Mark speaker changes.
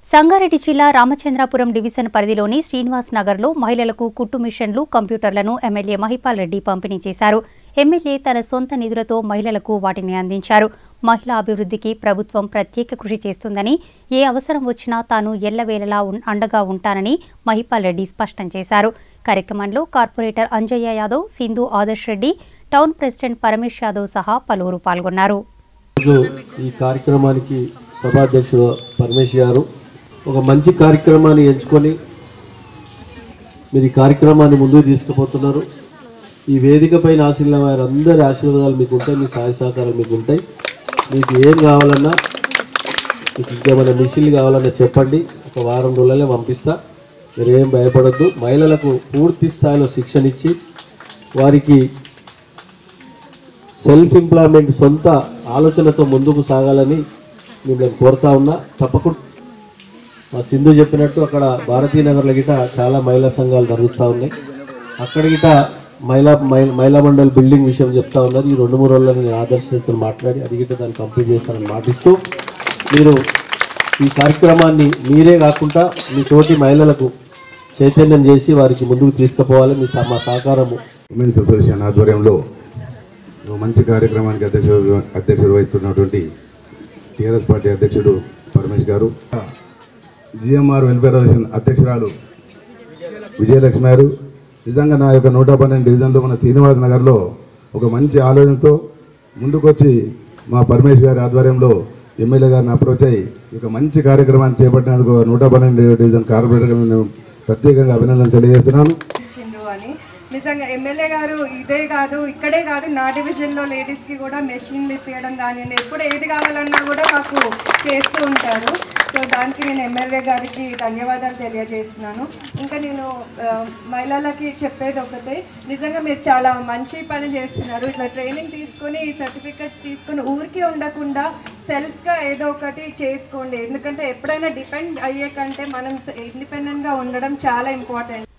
Speaker 1: సంగారెడ్డి జిల్లా రామచంద్రాపురం డివిజన్ పరిధిలోని శ్రీనివాస్ నగర్లో మహిళలకు కుట్టు మిషన్లు కంప్యూటర్లను ఎమ్మెల్యే మహిపాల్ రెడ్డి పంపిణీ చేశారు ఎమ్మెల్యే తన సొంత నిధులతో మహిళలకు వాటిని అందించారు మహిళా అభివృద్ధికి ప్రభుత్వం ప్రత్యేక కృషి చేస్తుందని ఏ అవసరం వచ్చినా తాను ఎల్లవేళలా ఉన్- అండగా ఉంటానని మహిపాల్ రెడ్డి స్పష్టం చేశారు కార్యక్రమంలో corporator Anjaiah Yadav Sindhu Adarsh Reddy town president Paramesh Yadav సహా పలువురు పాల్గొన్నారు
Speaker 2: ఈరోజు ఈ కార్యక్రమానికి సభాధ్యక్షుడు పరమేష్ గారు ఒక మంచి కార్యక్రమాన్ని ఎంచుకొని మీరు ఈ కార్యక్రమాన్ని ముందుకు తీసుకుపోతున్నారు ఈ వేదిక పైన ఆశీర్ల వారందరి ఆశీర్వాదాలు మీకు ఉంటాయి మీ సహాయ సహకారాలు మీకు ఉంటాయి మీకు ఏం కావాలన్నా మీకు ఇంకేమైనా మిషన్లు కావాలన్నా చెప్పండి ఒక వారం రోజులనే పంపిస్తా మీరు ఏం భయపడద్దు మహిళలకు పూర్తి స్థాయిలో శిక్షణ ఇచ్చి వారికి సెల్ఫ్ ఎంప్లాయ్మెంట్ సొంత ఆలోచనతో ముందుకు సాగాలని మిమ్మల్ని కోరుతా ఉన్నా తప్పకుండా మా సింధు చెప్పినట్టు అక్కడ భారతీయ నగర్లో గిట చాలా మహిళా సంఘాలు జరుగుతూ ఉన్నాయి అక్కడ గిట మహిళా మహిళ- మహిళా మండలి బిల్డింగ్ విషయం చెప్తా ఉన్నారు ఈ రెండు మూడు రోజుల్లో నేను ఆదర్శతో మాట్లాడి అది గిట దాన్ని కంప్లీట్ చేస్తానని మాటిస్తూ మీరు ఈ కార్యక్రమాన్ని మీరే కాకుండా మీ తోటి మహిళలకు చైతన్యం చేసి వారికి ముందుకు తీసుకుపోవాలి మీ స- మా సహకారము
Speaker 3: ఉమెన్స్ అసోసియేషన్ ఆధ్వర్యంలో ఓ మంచి కార్యక్రమానికి అధ్యక్షుడు అధ్యక్షుడు వహిస్తున్నటువంటి టీఆర్ఎస్ పార్టీ అధ్యక్షుడు పరమేష్ గారు జిఎంఆర్ వెల్ఫేర్ అసోసియేషన్ అధ్యక్షురాలు విజయలక్ష్మి గారు నిజంగా నా యొక్క నూట పన్నెండు డివిజన్లో మన శ్రీనివాస్ నగర్లో ఒక మంచి ఆలోచనతో ముందుకొచ్చి మా పరమేష్ గారి ఆధ్వర్యంలో ఎమ్మెల్యే గారిని అప్రోచ్ అయ్యి ఒక మంచి కార్యక్రమాన్ని చేపట్టినందుకు నూట పన్నెండు డివిజన్ కార్పొరేటర్గా నేను ప్రత్యేకంగా అభినందనలు తెలియజేస్తున్నాను
Speaker 4: ఇచ్చిండ్రు అని నిజంగా ఎమ్మెల్యే గారు ఇదే కాదు ఇక్కడే కాదు నా డివిజన్లో లేడీస్కి కూడా మెషిన్లు ఇప్పించడం కానివ్వండి ఎప్పుడు ఏది కావాలన్నా కూడా మాకు చేస్తూ ఉంటారు సో దానికి నేను ఎమ్మెల్యే గారికి ధన్యవాదాలు తెలియజేస్తున్నాను ఇంకా నేను ఆ, మహిళలకి చెప్పేది ఒకటే నిజంగా మీరు చాలా మంచి పని చేస్తున్నారు ఇట్లా ట్రైనింగ్ తీసుకొని ఈ సర్టిఫికెట్స్ తీసుకొని ఊరికి ఉండకుండా సెల్ఫ్గా ఏదో ఒకటి చేసుకోండి ఎందుకంటే ఎప్పుడైనా డిపెండ్ అయ్యే కంటే మనం ఇండిపెండెంట్గా ఉండడం చాలా ఇంపార్టెంట్